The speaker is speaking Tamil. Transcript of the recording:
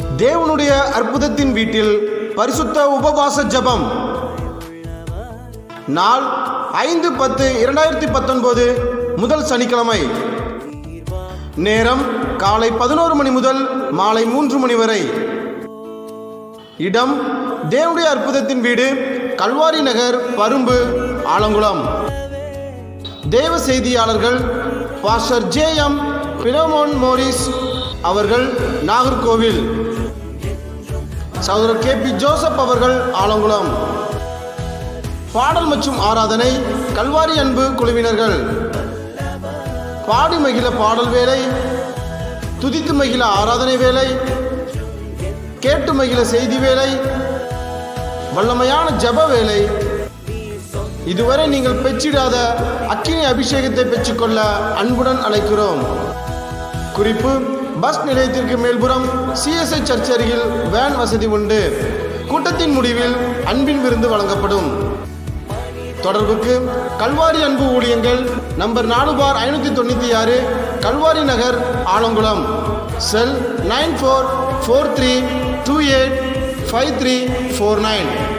தேவனுடைய அற்புதத்தின் வீட்டில் பரிசுத்த உபவாச ஜெபம் நாள் ஐந்து பத்து இரண்டாயிரத்தி பத்தொன்பது முதல் சனிக்கிழமை நேரம் காலை பதினோரு மணி முதல் மாலை மூன்று மணி வரை இடம் தேவனுடைய அற்புதத்தின் வீடு கல்வாரி நகர் பரும்பு ஆலங்குளம் தேவ செய்தியாளர்கள் pastor J M Philemon Morris அவர்கள் நாகர்கோவில் சகோதரர் கே பி ஜோசப் அவர்கள் ஆலங்குளம் பாடல் மற்றும் ஆராதனை கல்வாரி அன்பு குழுவினர்கள் பாடி மகிழ பாடல் வேலை துதித்து மகிழ ஆராதனை வேலை கேட்டு மகிழ செய்தி வேலை வல்லமையான ஜப வேலை இதுவரை நீங்கள் பெற்றிடாத அக்கினி அபிஷேகத்தை பெற்றுக்கொள்ள அன்புடன் அழைக்கிறோம் குறிப்பு பஸ் நிலையத்திற்கு மேல்புறம் சிஎஸ்ஐ சர்ச் அருகில் வேன் வசதி உண்டு கூட்டத்தின் முடிவில் அன்பின் விருந்து வழங்கப்படும் தொடர்புக்கு கல்வாரி அன்பு ஊழியங்கள் நம்பர் நாலு பார் ஐநூற்றி தொண்ணூற்றி ஆறு Calvary Nagar Alangulam cell nine four four three two eight five three four nine